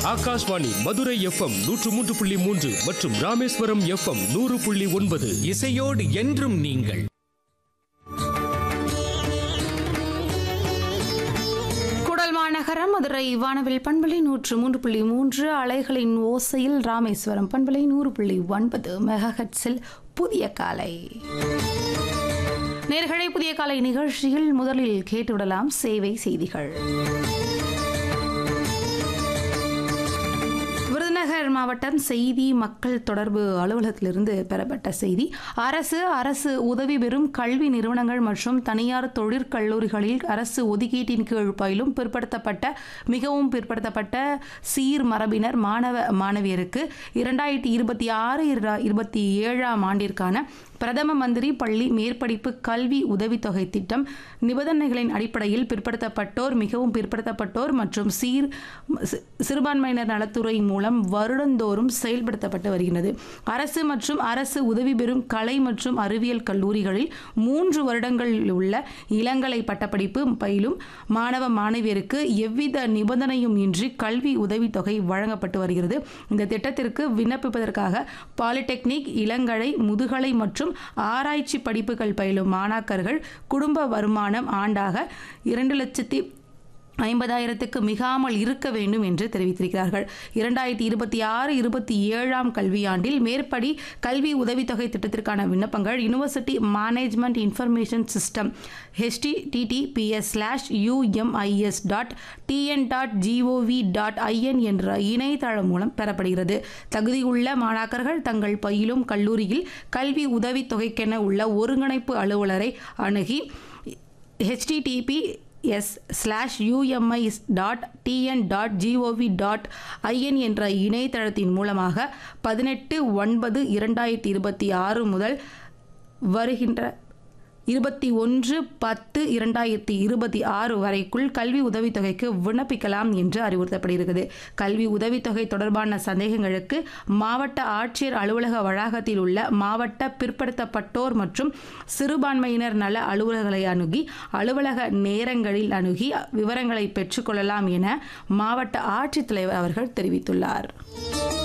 Akashvani Madurai FM நூற்று மூன்று புள்ளி மூன்று மற்றும் ராமேஸ்வரம் எஃப்எம் நூறு புள்ளி ஒன்பது இசையோடு என்றும் நீங்கள் குடல் மாநகரம் மதுரை வானவில் பண்பலை நூற்று மூன்று புள்ளி மூன்று அலைகளின் ஓசையில் ராமேஸ்வரம் பண்பலை நூறு புள்ளி ஒன்பது மெகாஹட்ஸில் புதிய காலை நேர்களை புதிய காலை நிகழ்ச்சியில் முதலில் கேட்டுவிடலாம் சேவை செய்திகள் விருதுநகர் மாவட்டம் செய்தி மக்கள் தொடர்பு அலுவலகத்திலிருந்து பெறப்பட்ட செய்தி அரசு அரசு உதவி பெறும் கல்வி நிறுவனங்கள் மற்றும் தனியார் தொழிற்கல்லூரிகளில் அரசு ஒதுக்கீட்டின் கீழ் பயிலும் பிற்படுத்தப்பட்ட மிகவும் பிற்படுத்தப்பட்ட சீர் மரபினர் மாணவ மாணவியருக்கு இரண்டாயிரத்தி இருபத்தி ஆறு இருபத்தி ஏழாம் ஆண்டிற்கான பிரதம மந்திரி பள்ளி மேற்படிப்பு கல்வி உதவித்தொகை திட்டம் நிபந்தனைகளின் அடிப்படையில் பிற்படுத்தப்பட்டோர் மிகவும் பிற்படுத்தப்பட்டோர் மற்றும் சீர் சி- சிறுபான்மையினர் நலத்துறை மூலம் வருடந்தோறும் செயல்படுத்தப்பட்டு வருகிறது அரசு மற்றும் அரசு உதவி பெறும் கலை மற்றும் அறிவியல் கல்லூரிகளில் மூன்று வருடங்களில் உள்ள இளங்கலை பட்டப்படிப்பு பயிலும் மாணவ மாணவியருக்கு எவ்வித நிபந்தனையும் இன்றி கல்வி உதவித்தொகை வழங்கப்பட்டு வருகிறது இந்த திட்டத்திற்கு விண்ணப்பிப்பதற்காக பாலிடெக்னிக் இளங்கலை முதுகலை மற்றும் ஆராய்ச்சி படிப்புகள் பயிலும் மாணாக்கர்கள் குடும்ப வருமானம் ஆண்டாக இரண்டு லட்சத்தி ஐம்பதாயிரத்துக்கு மிகாமல் இருக்க வேண்டும் என்று தெரிவித்திருக்கிறார்கள் இரண்டாயிரத்தி இருபத்தி ஆறு இருபத்தி ஏழாம் கல்வியாண்டில் மேற்படி கல்வி உதவித்தொகை திட்டத்திற்கான விண்ணப்பங்கள் university management information system HTTPS slash UMIS dot TN dot GOV dot IN என்ற இணையதளம் மூலம் பெறப்படுகிறது தகுதியுள்ள மாணாக்கர்கள் தங்கள் பயிலும் கல்லூரியில் கல்வி உதவித்தொகைக்கென உள்ள ஒருங்கிணைப்பு அலுவலரை அணுகி HTTP S slash UMI dot TN dot GOV dot IN என்ற இணையதளத்தின் மூலமாக பதினெட்டு ஒன்பது இரண்டாயிரத்தி இருபத்தி ஆறு முதல் வருகின்ற இருபத்தி ஒன்று பத்து இரண்டாயிரத்தி இருபத்தி ஆறு வரைக்குள் கல்வி உதவித்தொகைக்கு விண்ணப்பிக்கலாம் என்று அறிவுறுத்தப்படுகிறது கல்வி உதவித்தொகை தொடர்பான சந்தேகங்களுக்கு மாவட்ட ஆட்சியர் அலுவலக வளாகத்தில் உள்ள மாவட்ட பிற்படுத்தப்பட்டோர் மற்றும் சிறுபான்மையினர் நல அலுவலர்களை அணுகி அலுவலக நேரங்களில் அணுகி விவரங்களை பெற்றுக்கொள்ளலாம் என மாவட்ட ஆட்சித்தலைவர் அவர்கள் தெரிவித்துள்ளார்